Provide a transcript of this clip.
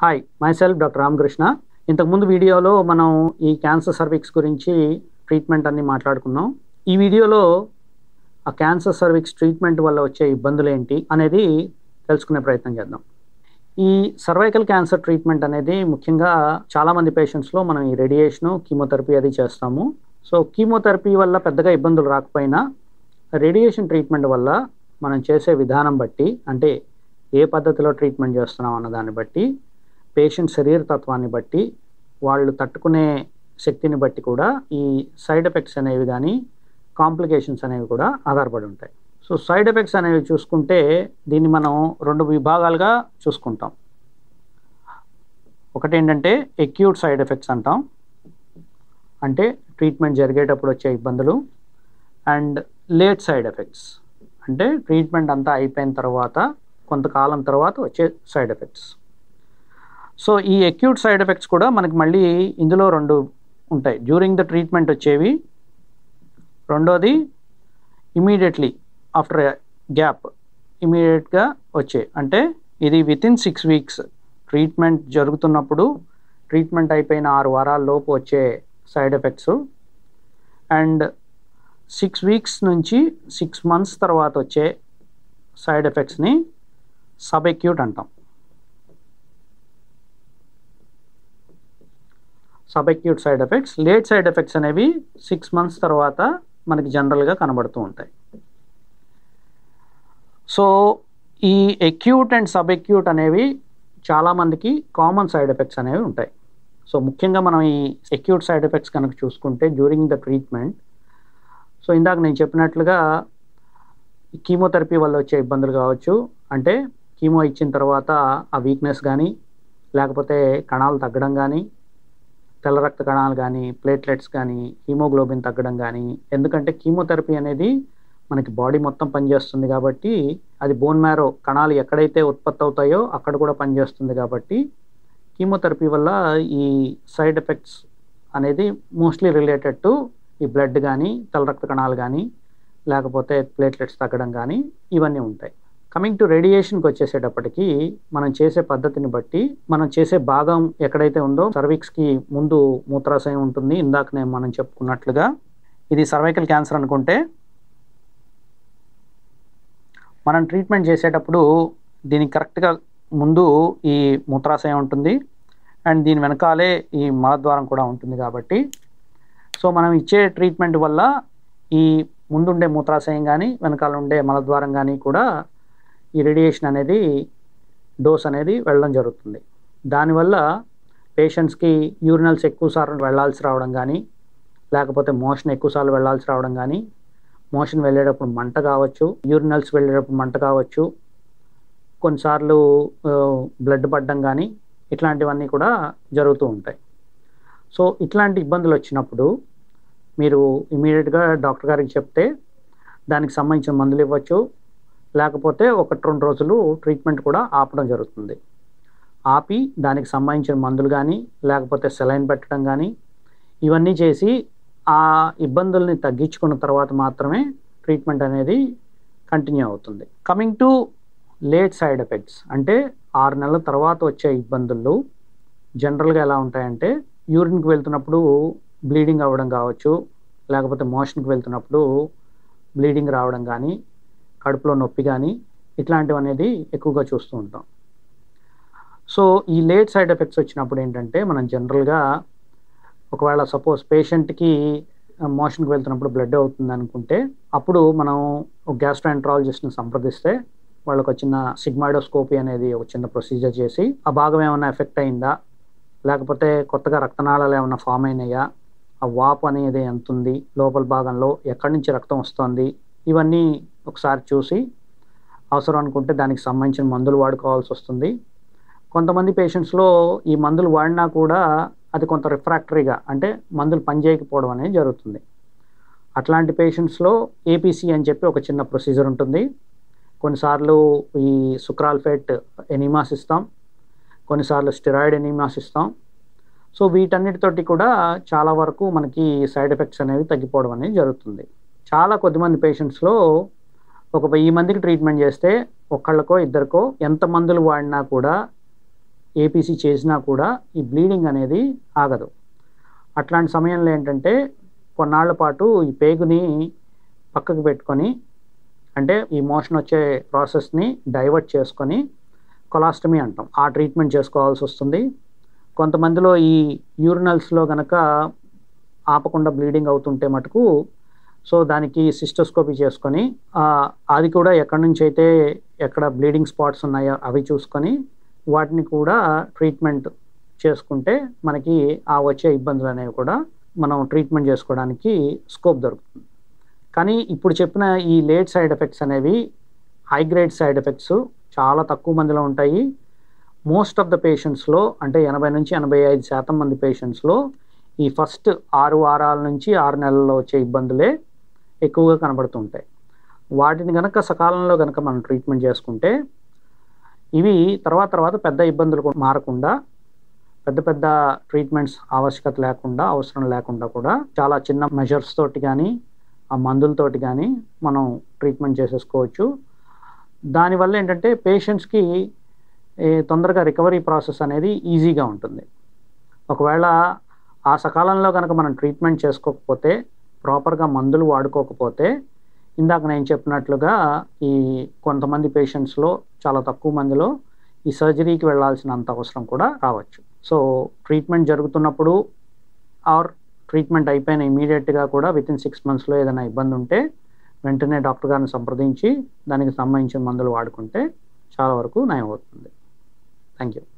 hi myself doctor Ramakrishna ఇంతకుముందు వీడియోలో మనం ఈ క్యాన్సర్ సర్విక్స్ గురించి ట్రీట్మెంట్ అన్ని మాట్లాడుకున్నాం ఈ వీడియోలో ఆ క్యాన్సర్ సర్విక్స్ ట్రీట్మెంట్ వల్ల వచ్చే ఇబ్బందులు ఏంటి అనేది తెలుసుకునే ప్రయత్నం చేద్దాం ఈ సర్వైకల్ క్యాన్సర్ ట్రీట్మెంట్ అనేది ముఖ్యంగా చాలామంది పేషెంట్స్లో మనం ఈ రేడియేషను కీమోథెరపీ అది చేస్తాము సో కీమోథెరపీ వల్ల పెద్దగా ఇబ్బందులు రాకపోయినా రేడియేషన్ ట్రీట్మెంట్ వల్ల మనం చేసే విధానం బట్టి అంటే ఏ పద్ధతిలో ట్రీట్మెంట్ చేస్తున్నాం అన్న దాన్ని బట్టి పేషెంట్ శరీర తత్వాన్ని బట్టి వాళ్ళు తట్టుకునే శక్తిని బట్టి కూడా ఈ సైడ్ ఎఫెక్ట్స్ అనేవి కానీ కాంప్లికేషన్స్ అనేవి కూడా ఆధారపడి ఉంటాయి సో సైడ్ ఎఫెక్ట్స్ అనేవి చూసుకుంటే దీన్ని మనం రెండు విభాగాలుగా చూసుకుంటాం ఒకటి ఏంటంటే ఎక్యూట్ సైడ్ ఎఫెక్ట్స్ అంటాం అంటే ట్రీట్మెంట్ జరిగేటప్పుడు వచ్చే ఇబ్బందులు అండ్ లేట్ సైడ్ ఎఫెక్ట్స్ అంటే ట్రీట్మెంట్ అంతా అయిపోయిన తర్వాత కొంతకాలం తర్వాత వచ్చే సైడ్ ఎఫెక్ట్స్ సో ఈ అక్యూట్ సైడ్ ఎఫెక్ట్స్ కూడా మనకి మళ్ళీ ఇందులో రెండు ఉంటాయి డ్యూరింగ్ ద ట్రీట్మెంట్ వచ్చేవి రెండోది ఇమీడియట్లీ ఆఫ్టర్ గ్యాప్ ఇమీడియట్గా వచ్చే అంటే ఇది within six weeks treatment జరుగుతున్నప్పుడు ట్రీట్మెంట్ అయిపోయిన ఆరు వారాల లోపు వచ్చే side effects and six weeks నుంచి సిక్స్ మంత్స్ తర్వాత వచ్చే సైడ్ ఎఫెక్ట్స్ని సబ్ ఎక్యూట్ అంటాం sub acute side effects late side effects అనేవి సిక్స్ మంత్స్ తర్వాత మనకి జనరల్గా కనబడుతూ ఉంటాయి సో ఈ ఎక్యూట్ అండ్ సబ్ ఎక్యూట్ అనేవి చాలామందికి కామన్ సైడ్ ఎఫెక్ట్స్ అనేవి ఉంటాయి సో ముఖ్యంగా మనం ఈ ఎక్యూట్ సైడ్ ఎఫెక్ట్స్ కనుక చూసుకుంటే డ్యూరింగ్ ద ట్రీట్మెంట్ సో ఇందాక నేను చెప్పినట్లుగా కీమోథెరపీ వల్ల వచ్చే ఇబ్బందులు కావచ్చు అంటే కీమో ఇచ్చిన తర్వాత ఆ వీక్నెస్ కానీ లేకపోతే కణాలు తగ్గడం కానీ తెల్ల రక్త కణాలు కానీ ప్లేట్లెట్స్ కానీ హీమోగ్లోబిన్ తగ్గడం కానీ ఎందుకంటే కీమోథెరపీ అనేది మనకి బాడీ మొత్తం పనిచేస్తుంది కాబట్టి అది బోన్ మ్యారో కణాలు ఎక్కడైతే ఉత్పత్తి అవుతాయో అక్కడ కూడా పనిచేస్తుంది కాబట్టి కీమోథెరపీ వల్ల ఈ సైడ్ ఎఫెక్ట్స్ అనేది మోస్ట్లీ రిలేటెడ్ టు ఈ బ్లడ్ కానీ తెల్ల రక్త కణాలు కానీ లేకపోతే ప్లేట్లెట్స్ తగ్గడం కానీ ఇవన్నీ ఉంటాయి కమింగ్ టు రేడియేషన్కి వచ్చేసేటప్పటికి మనం చేసే పద్ధతిని బట్టి మనం చేసే భాగం ఎక్కడైతే ఉందో సర్విక్స్కి ముందు మూత్రాశయం ఉంటుంది ఇందాక నేను మనం చెప్పుకున్నట్లుగా ఇది సర్వైకల్ క్యాన్సర్ అనుకుంటే మనం ట్రీట్మెంట్ చేసేటప్పుడు దీనికి కరెక్ట్గా ముందు ఈ మూత్రాశయం ఉంటుంది అండ్ దీని వెనకాలే ఈ మలద్వారం కూడా ఉంటుంది కాబట్టి సో మనం ఇచ్చే ట్రీట్మెంట్ వల్ల ఈ ముందుండే మూత్రాశయం కానీ వెనకాల ఉండే మలద్వారం కానీ కూడా ఈ రేడియేషన్ అనేది డోస్ అనేది వెళ్ళడం జరుగుతుంది దానివల్ల పేషెంట్స్కి యూరినల్స్ ఎక్కువసార్లు వెళ్ళాల్సి రావడం కానీ లేకపోతే మోషన్ ఎక్కువసార్లు వెళ్ళాల్సి రావడం కానీ మోషన్ వెళ్ళేటప్పుడు మంట కావచ్చు యూరినల్స్ వెళ్ళేటప్పుడు మంట కావచ్చు కొన్నిసార్లు బ్లడ్ పడడం కానీ ఇట్లాంటివన్నీ కూడా జరుగుతూ ఉంటాయి సో ఇట్లాంటి ఇబ్బందులు వచ్చినప్పుడు మీరు ఇమీడియట్గా డాక్టర్ గారికి చెప్తే దానికి సంబంధించిన మందులు ఇవ్వచ్చు లేకపోతే ఒకటి రెండు రోజులు ట్రీట్మెంట్ కూడా ఆపడం జరుగుతుంది ఆపి దానికి సంబంధించిన మందులు కానీ లేకపోతే సెలైన్ పెట్టడం కానీ ఇవన్నీ చేసి ఆ ఇబ్బందుల్ని తగ్గించుకున్న తర్వాత మాత్రమే ట్రీట్మెంట్ అనేది కంటిన్యూ అవుతుంది coming to late side effects అంటే ఆరు నెలల తర్వాత వచ్చే ఇబ్బందులు జనరల్గా ఎలా ఉంటాయంటే యూరిన్కి వెళ్తున్నప్పుడు బ్లీడింగ్ అవ్వడం కావచ్చు లేకపోతే మోషన్కి వెళ్తున్నప్పుడు బ్లీడింగ్ రావడం కానీ కడుపులో నొప్పి కానీ ఇట్లాంటివి అనేది ఎక్కువగా చూస్తూ ఉంటాం సో ఈ లేట్ సైడ్ ఎఫెక్ట్స్ వచ్చినప్పుడు ఏంటంటే మనం జనరల్గా ఒకవేళ సపోజ్ పేషెంట్కి మోషన్కి వెళ్తున్నప్పుడు బ్లడ్ అవుతుంది అనుకుంటే అప్పుడు మనం ఒక గ్యాస్ట్రాంట్రాలజిస్ట్ని సంప్రదిస్తే వాళ్ళకు వచ్చిన సిగ్మాడోస్కోపీ అనేది ఒక చిన్న ప్రొసీజర్ చేసి ఆ భాగం ఏమైనా ఎఫెక్ట్ అయిందా లేకపోతే కొత్తగా రక్తనాళాలు ఏమైనా ఫామ్ అయినాయా ఆ వాపు అనేది ఎంత ఉంది లోపల భాగంలో ఎక్కడి నుంచి రక్తం వస్తుంది ఇవన్నీ ఒకసారి చూసి అవసరం అనుకుంటే దానికి సంబంధించిన మందులు వాడుకోవాల్సి వస్తుంది కొంతమంది పేషెంట్స్లో ఈ మందులు వాడినా కూడా అది కొంత రిఫ్రాక్టరీగా అంటే మందులు పనిచేయకపోవడం అనేది జరుగుతుంది అట్లాంటి పేషెంట్స్లో ఏపీసీ అని చెప్పి ఒక చిన్న ప్రొసీజర్ ఉంటుంది కొన్నిసార్లు ఈ సుక్రాల్ఫేట్ ఎనిమాస్ ఇస్తాం కొన్నిసార్లు స్టెరాయిడ్ ఎనిమాస్ ఇస్తాం సో వీటన్నిటితోటి కూడా చాలా వరకు మనకి సైడ్ ఎఫెక్ట్స్ అనేవి తగ్గిపోవడం అనేది జరుగుతుంది చాలా కొద్దిమంది పేషెంట్స్లో ఒక వెయ్యి మందికి ట్రీట్మెంట్ చేస్తే ఒకళ్ళకో ఇద్దరికో ఎంత మందులు వాడినా కూడా ఏపీసీ చేసినా కూడా ఈ బ్లీడింగ్ అనేది ఆగదు అట్లాంటి సమయంలో ఏంటంటే కొన్నాళ్ల పాటు ఈ పేగుని పక్కకు పెట్టుకొని అంటే ఈ మోషన్ వచ్చే ప్రాసెస్ని డైవర్ట్ చేసుకొని కొలాస్టమీ అంటాం ఆ ట్రీట్మెంట్ చేసుకోవాల్సి వస్తుంది కొంతమందిలో ఈ యూరినల్స్లో గనక ఆపకుండా బ్లీడింగ్ అవుతుంటే మటుకు సో దానికి సిస్టోస్కోపీ చేసుకొని ఆ, అది కూడా ఎక్కడి నుంచి అయితే ఎక్కడ బ్లీడింగ్ స్పాట్స్ ఉన్నాయో అవి చూసుకొని వాటిని కూడా ట్రీట్మెంట్ చేసుకుంటే మనకి ఆ వచ్చే ఇబ్బందులు అనేవి కూడా మనం ట్రీట్మెంట్ చేసుకోవడానికి స్కోప్ దొరుకుతుంది కానీ ఇప్పుడు చెప్పిన ఈ లేట్ సైడ్ ఎఫెక్ట్స్ అనేవి హై గ్రేడ్ సైడ్ ఎఫెక్ట్స్ చాలా తక్కువ మందిలో ఉంటాయి మోస్ట్ ఆఫ్ ద పేషెంట్స్లో అంటే ఎనభై నుంచి ఎనభై ఐదు శాతం మంది పేషెంట్స్లో ఈ ఫస్ట్ ఆరు వారాల నుంచి ఆరు నెలల్లో వచ్చే ఇబ్బందులే ఎక్కువగా కనబడుతుంటాయి వాటిని గనక సకాలంలో గనక మనం ట్రీట్మెంట్ చేసుకుంటే ఇవి తర్వాత తర్వాత పెద్ద ఇబ్బందులు కూడా మారకుండా పెద్ద పెద్ద ట్రీట్మెంట్స్ ఆవశ్యకత లేకుండా అవసరం లేకుండా కూడా చాలా చిన్న మెజర్స్ తోటి కానీ ఆ మందులతోటి కానీ మనం ట్రీట్మెంట్ చేసేసుకోవచ్చు దానివల్ల ఏంటంటే పేషెంట్స్కి తొందరగా రికవరీ ప్రాసెస్ అనేది ఈజీగా ఉంటుంది ఒకవేళ ఆ సకాలంలో కనుక మనం ట్రీట్మెంట్ చేసుకోకపోతే ప్రాపర్గా మందులు వాడుకోకపోతే ఇందాక నేను చెప్పినట్లుగా ఈ కొంతమంది పేషెంట్స్లో చాలా తక్కువ మందిలో ఈ సర్జరీకి వెళ్ళాల్సినంత అవసరం కూడా రావచ్చు సో ట్రీట్మెంట్ జరుగుతున్నప్పుడు ఆర్ ట్రీట్మెంట్ అయిపోయిన ఇమీడియట్గా కూడా విత్ ఇన్ సిక్స్ మంత్స్లో ఏదైనా ఇబ్బంది ఉంటే వెంటనే డాక్టర్ గారిని సంప్రదించి దానికి సంబంధించిన మందులు వాడుకుంటే చాలా వరకు నయం అవుతుంది థ్యాంక్ యూ